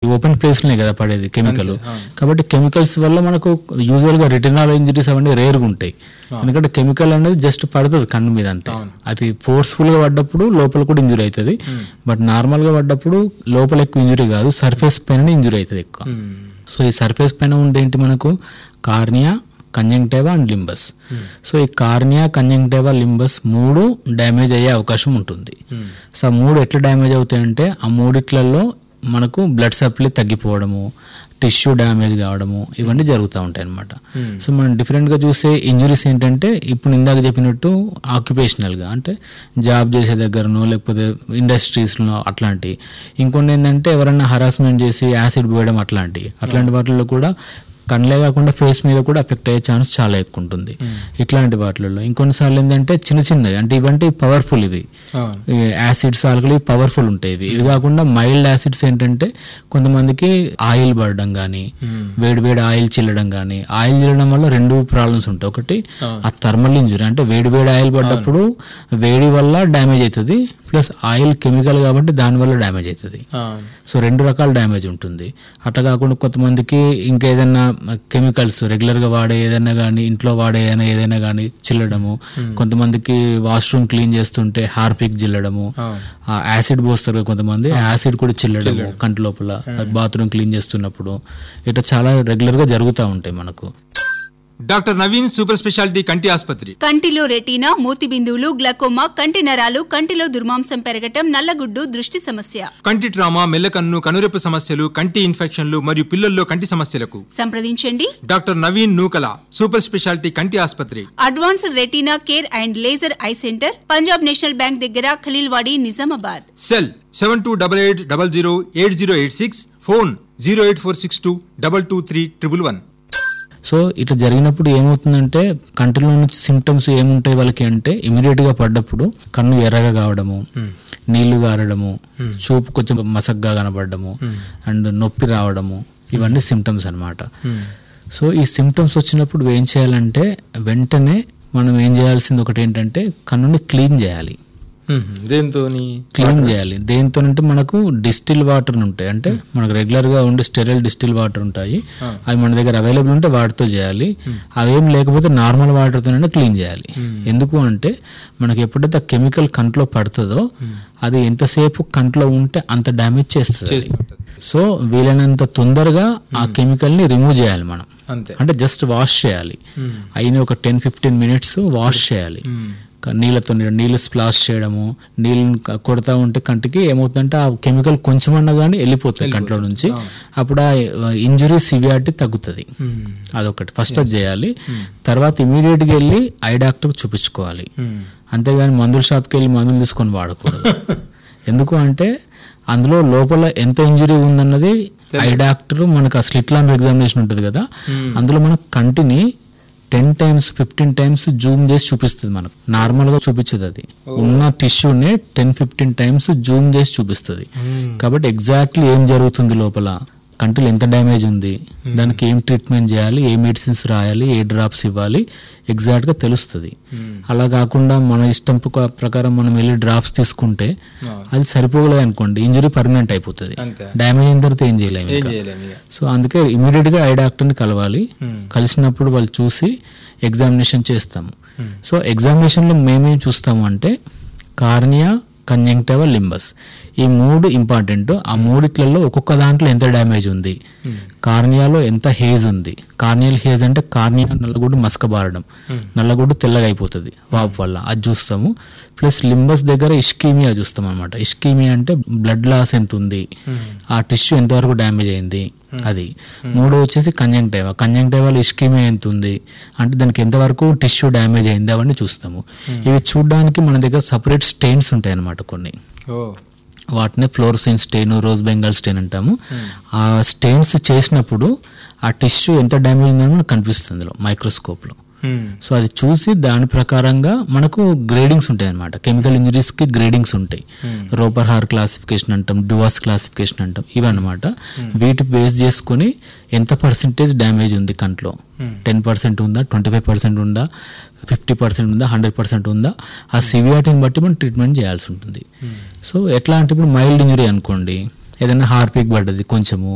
Open ప్లేస్లోనే కదా పడేది కెమికల్ కాబట్టి కెమికల్స్ వల్ల మనకు యూజువల్ గా రెటినాల్ ఇంజరీస్ అవన్నీ రేర్గా ఉంటాయి ఎందుకంటే కెమికల్ అనేది జస్ట్ పడుతుంది కన్ను మీద అంతే అది ఫోర్స్ఫుల్ గా పడ్డప్పుడు లోపల కూడా ఇంజురీ అవుతుంది బట్ నార్మల్ గా పడ్డప్పుడు లోపల ఎక్కువ ఇంజురీ కాదు సర్ఫేస్ పైన ఇంజురీ అవుతుంది ఎక్కువ సో ఈ సర్ఫేస్ పైన ఉంది ఏంటి మనకు cornea conjunctiva and limbus so ఈ కార్నియా కంజంక్టేవా లింబస్ మూడు డ్యామేజ్ అయ్యే అవకాశం ఉంటుంది సో ఆ మూడు ఎట్లా డ్యామేజ్ అవుతాయంటే ఆ మూడిట్లలో మనకు బ్లడ్ సప్లై తగ్గిపోవడము టిష్యూ డ్యామేజ్ కావడము ఇవన్నీ జరుగుతూ ఉంటాయి అనమాట సో మనం డిఫరెంట్గా చూసే ఇంజురీస్ ఏంటంటే ఇప్పుడు ఇందాక చెప్పినట్టు ఆక్యుపేషనల్గా అంటే జాబ్ చేసే దగ్గరనో లేకపోతే ఇండస్ట్రీస్లో అట్లాంటి ఇంకొన్ని ఏంటంటే ఎవరైనా హరాస్మెంట్ చేసి యాసిడ్ పోయడం అట్లాంటివి అట్లాంటి వాటిల్లో కూడా కళ్ళే కాకుండా ఫేస్ మీద కూడా ఎఫెక్ట్ అయ్యే ఛాన్స్ చాలా ఎక్కువ ఉంటుంది ఇట్లాంటి వాటిల్లో ఇంకొన్నిసార్లు ఏంటంటే చిన్న చిన్నవి అంటే ఇవంటే పవర్ఫుల్ ఇవి అవును యాసిడ్స్ ఆల్కలీ పవర్ఫుల్ ఉంటాయి ఇవి ఇవి కాకుండా మైల్డ్ యాసిడ్స్ ఏంటంటే కొంతమందికి ఆయిల్ పడడం కానీ వేడి వేడి ఆయిల్ చిల్లడం కానీ ఆయిల్ చిల్లడం వల్ల రెండు ప్రాబ్లమ్స్ ఉంటాయి ఒకటి ఆ థర్మల్ ఇంజురీ అంటే వేడి వేడి ఆయిల్ పడ్డప్పుడు వేడి వల్ల డ్యామేజ్ అవుతుంది ప్లస్ ఆయిల్ కెమికల్ కాబట్టి దాని వల్ల డ్యామేజ్ అవుతుంది అవును సో రెండు రకాల డ్యామేజ్ ఉంటుంది అట్లా కాకుండా కొంతమందికి ఇంకేదైనా కెమికల్స్ రెగ్యులర్ గా వాడే ఏదైనా కానీ ఇంట్లో వాడే ఏదైనా ఏదైనా కానీ చిల్లడము కొంతమందికి వాష్రూమ్ క్లీన్ చేస్తుంటే హార్పిక్ జిల్లడము ఆ యాసిడ్ పోస్తారు కదా కొంతమంది యాసిడ్ కూడా చిల్లడము కంటి లోపల బాత్రూమ్ క్లీన్ చేస్తున్నప్పుడు ఇట్లా చాలా రెగ్యులర్ గా జరుగుతూ ఉంటాయి మనకు డాక్టర్ నవీన్ సూపర్ స్పెషాలిటీ కంటి ఆసుపత్రి కంటిలో రెటీనా మూతి బిందువులు గ్లకోమా కంటి నరాలు కంటిలో దుర్మాంసం పెరగటం నల్లగుడ్డు దృష్టి సమస్య కంటి ట్రామా మెల్లకన్ను కనురెప్ప సమస్యలు కంటి ఇన్ఫెక్షన్లు మరియు పిల్లల్లో కంటి సమస్యలకు సంప్రదించండి doctor Naveen Nukala super speciality కంటి ఆసుపత్రి advanced retina care and laser eye centre Punjab national bank దగ్గర Khaleelwadi Nizamabad cell seven two double eight double zero eight zero eight six phone zero eight four six two double two three triple one so ఇట్లా జరిగినప్పుడు ఏమవుతుందంటే కంటిలో నుంచి symptoms ఏముంటాయి వాళ్ళకి అంటే immediate గా పడ్డప్పుడు కన్ను ఎర్రగా కావడము నీళ్లు గారడము చూపు కొంచెం మసగ్గా కనబడము అండ్ నొప్పి రావడము ఇవన్నీ సిమ్టమ్స్ అన్నమాట సో ఈ సిమ్టమ్స్ వచ్చినప్పుడు ఏం చేయాలంటే వెంటనే మనం ఏం చేయాల్సింది ఒకటి ఏంటంటే కన్నుని క్లీన్ చేయాలి దేంతో క్లీన్ చేయాలి దేంతో అంటే మనకు డిస్టిల్ వాటర్ ఉంటాయి అంటే మనకు రెగ్యులర్ గా ఉండే స్టెరైల్ డిస్టిల్ వాటర్ ఉంటాయి అవి మన దగ్గర అవైలబుల్ ఉంటే వాటితో చేయాలి అవేం లేకపోతే నార్మల్ వాటర్తోనే క్లీన్ చేయాలి ఎందుకు అంటే మనకి ఎప్పుడైతే ఆ కెమికల్ కంట్లో పడుతుందో అది ఎంతసేపు కంట్లో ఉంటే అంత డ్యామేజ్ చేస్తుంది అది. సో వీలైనంత తొందరగా ఆ కెమికల్ ని రిమూవ్ చేయాలి మనం అంతే అంటే జస్ట్ వాష్ చేయాలి అయిన ఒక టెన్ ఫిఫ్టీన్ మినిట్స్ వాష్ చేయాలి క- నీళ్ళతో నీళ్ళు స్ప్లాష్ చేయడము నీళ్ళని క- కొడతా ఉంటే కంటికి ఏమవుతుందంటే ఆ కెమికల్ కొంచెమన్నా కానీ వెళ్ళిపోతుంది కంట్లో నుంచి అప్పుడు ఆ ఇంజురీ సివియారిటీ తగ్గుతుంది అదొకటి ఫస్ట్ అది చేయాలి తర్వాత ఇమీడియట్ గా వెళ్ళి ఐ డాక్టర్ చూపించుకోవాలి అంతేగాని మందుల షాప్కి వెళ్ళి మందులు తీసుకొని వాడకూడదు ఎందుకు అంటే అందులో లోపల ఎంత ఇంజురీ ఉందన్నది ఐ డాక్టర్ మనకు ఆ స్లిట్ లాంప్ ఎగ్జామినేషన్ ఉంటుంది కదా అందులో మన కంటిని ten times fifteen times zoom చేసి చూపిస్తుంది మనకు నార్మల్ గా చూపించదు అది ఉన్న టిష్యూని టెన్ ఫిఫ్టీన్ టైమ్స్ జూమ్ చేసి చూపిస్తుంది కాబట్టి ఎగ్జాక్ట్లీ ఏం జరుగుతుంది లోపల కంటిలో ఎంత డ్యామేజ్ ఉంది దానికి ఏం ట్రీట్మెంట్ చేయాలి ఏ మెడిసిన్స్ రాయాలి ఏ డ్రాప్స్ ఇవ్వాలి ఎగ్జాక్ట్ గా తెలుస్తుంది అలా కాకుండా మన ఇష్టం ప్రక- ప్రకారం మనం వెళ్ళి డ్రాప్స్ తీసుకుంటే అది సరిపోగలేదు అనుకోండి ఇంజరీ పర్మనెంట్ అయిపోతుంది అంతే. డ్యామేజ్ అయిన తర్వాత ఏం చేయలేము ఏం ఇంకా. చేయలేము ఇక సో అందుకే ఇమీడియట్ గా ఐ డాక్టర్ని కలవాలి కలిసినప్పుడు వాళ్ళు చూసి ఎగ్జామినేషన్ చేస్తాము సో ఎగ్జామినేషన్లో మేమేం చూస్తాము అంటే కార్నియా కంజంక్టివా లింబస్ ఈ మూడు ఇంపార్టెంట్ ఆ మూడిట్లలో ఒక్కొక్క దాంట్లో ఎంత డ్యామేజ్ ఉంది కార్నియాలో ఎంత హేజ్ ఉంది కార్నియల్ హేజ్ అంటే కార్నియా నల్లగొడ్డు మసకబారడం నల్లగొడ్డు తెల్లగా అయిపోతుంది వాపు వల్ల అది చూస్తాము ప్లస్ లింబస్ దగ్గర ఇష్కీమియా చూస్తాం అనమాట ఇష్కీమియా అంటే బ్లడ్ లాస్ ఎంత ఉంది ఆ టిష్యూ ఎంతవరకు డ్యామేజ్ అయింది అది మూడో వచ్చేసి కంజంక్టైవా కంజంక్టైవాలో ఇష్కీమియా ఎంత ఉంది అంటే దానికి ఎంతవరకు టిష్యూ డ్యామేజ్ అయింది అవన్నీ చూస్తాము ఇవి చూడడానికి మన దగ్గర సపరేట్ స్టెయిన్స్ ఉంటాయి అన్నమాట కొన్ని ఓ వాటిని fluorescein stain rose bengal stain అంటాము ఆ స్టెయిన్స్ చేసినప్పుడు ఆ టిష్యూ ఎంత డ్యామేజ్ ఉందని మనకు కనిపిస్తుంది అందులో మైక్రోస్కోప్లో సో అది చూసి దాని ప్రకారంగా మనకు గ్రేడింగ్స్ ఉంటాయి అనమాట కెమికల్ ఇంజరీస్ కి గ్రేడింగ్స్ ఉంటాయి రోపర్ హార్ క్లాసిఫికేషన్ అంటాం డువాస్ క్లాసిఫికేషన్ అంటాం ఇవన్నమాట వీటి బేస్ చేసుకొని ఎంత పర్సెంటేజ్ డ్యామేజ్ ఉంది కంట్లో టెన్ పర్సెంట్ ఉందా ట్వంటీ ఫైవ్ పర్సెంట్ ఉందా ఫిఫ్టీ పర్సెంట్ ఉందా హండ్రెడ్ పర్సెంట్ ఉందా ఆ సివియారిటీని బట్టి మనం ట్రీట్మెంట్ చేయాల్సి ఉంటుంది సో ఎట్లా అంటే ఇప్పుడు మైల్డ్ ఇంజరీ అనుకోండి ఏదైనా హార్పిక్ పడ్డది కొంచెము